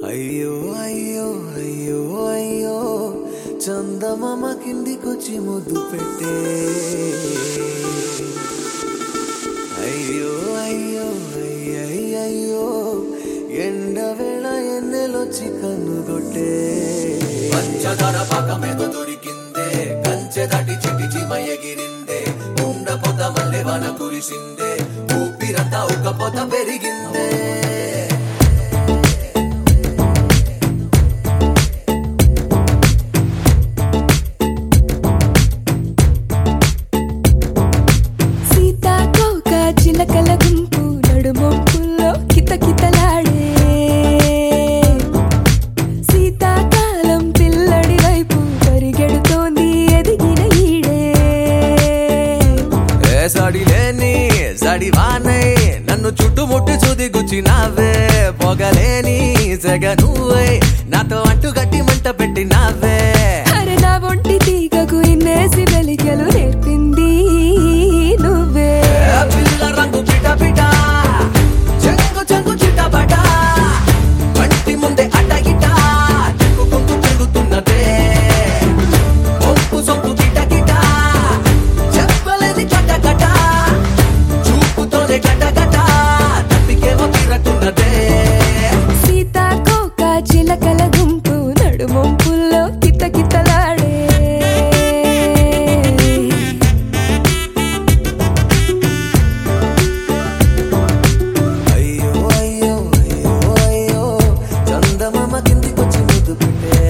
అయ్యో అయ్యో అయ్యో అయ్యో చందమామ కిందికొచ్చి ముద్దు పెట్టే అయ్యో అయ్యో అయ్యయ్యో ఎండ వేళ ఎన్నెలొచ్చి కన్ను కొట్టే పంచదార పాకమేదో దొరికిందే కంచె దాటి చిటి చిమ ఎగిరిందే ఉండ పొద మల్లె వన కురిసిందే ఊపిరంతా ఒక పొద పెరిగిందే సీతాకోక చిలకల గుంపు నడుమొంపుల్లో కితకితలాడే శీతాకాలం పిల్లడి వైపు పరిగెడుతోంది ఎదిగిన ఈడే ఏ సడి లేని సడి వానై నన్ను చుట్టుముట్టి చూది గుచ్చినావే పొగలేని సెగ నువ్వై నాతో అంటు గట్టి మంట పెట్టినావే అరే నా ఒంటి తీగకు ఇన్నేసి వెలిగలు నేర్పింది నువ్వే ఏ పిల్ల రంగు పిట పిట చెంగు చెంగు చిటపట కంటి ముందే అడ్డ గిట చెక్కుకుంటూ తిరుగుతున్నదే ఒప్పు సొంపు గిట గిట చెప్పలేని కట కట చూపుతోనే గట గట తప్పికేమో తిరట్టున్నదే సీతాకోక చిలకల గుంపు నడుమొంపుల్లో కితకితలాడే అయ్యో అయ్యో అయ్యో అయ్యో చందమామ కిందికొచ్చి ముద్దు పెట్టే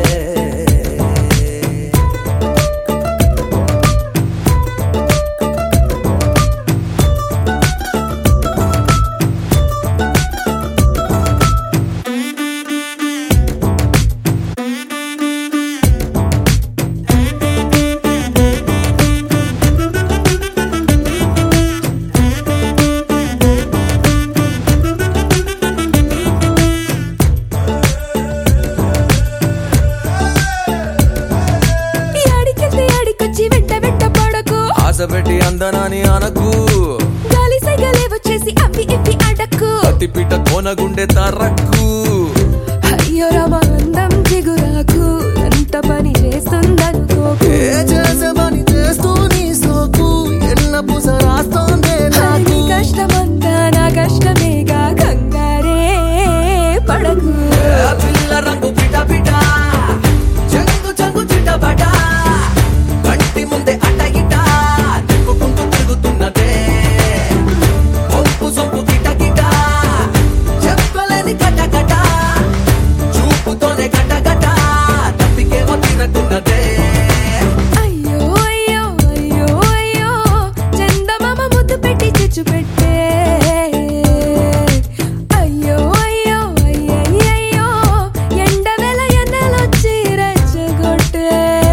ఆడికెళ్తే ఆడికొచ్చి వెంట వెంట పడకు ఆశ పెట్టి అందనాని అనకు గాలి సైగలే వచ్చేసి అవి ఇవి అడక్కు అతి పిట కోనగుండె తరక్కు అయ్యో రమ అందం జిగురాకు ఎంత పని చేస్తుందనుకోకు ఏ చేసే పని చేస్తూ నీ సోకు ఎల్ల పూస రాస్తోందే హరి నాకు కష్టమంతా నా కష్టమేగా కంగారే పడకు ఏ పిల్ల రంగు పిట పిట చెంగు చెంగు చిటపట కంటి ముందే అడ్డ గిట చెక్కుకుంటూ తిరుగుతున్నదే ఒప్పు సొంపు గిట గిట చెప్పలేని కట కట చూపుతోనే గట గట తప్పికేమో తిరట్టున్నదే అయ్యో అయ్యో అయ్యో అయ్యో చందమామ ముద్దు పెట్టి చిచ్చు పెట్టే అయ్యో అయ్యో అయ్యయ్యో ఎండ వేళ ఎన్నెలొచ్చి రెచ్చగొట్టే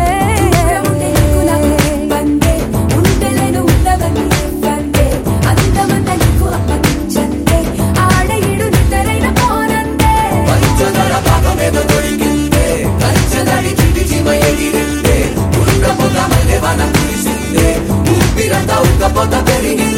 బందే ఉండలేను ఉండవని వందే అందమంత నీకు అప్పగించందే ఆడ ఈడు నిద్రైన పోనందే పంచదార పాకమేదో దొరికిందే కంచదారి చిటి చిమ ఎగిరిందే ఉండ పొగ మల్లె వన కురిసిందే ఊపిరంతా ఉక్క పొద పెరిగిందే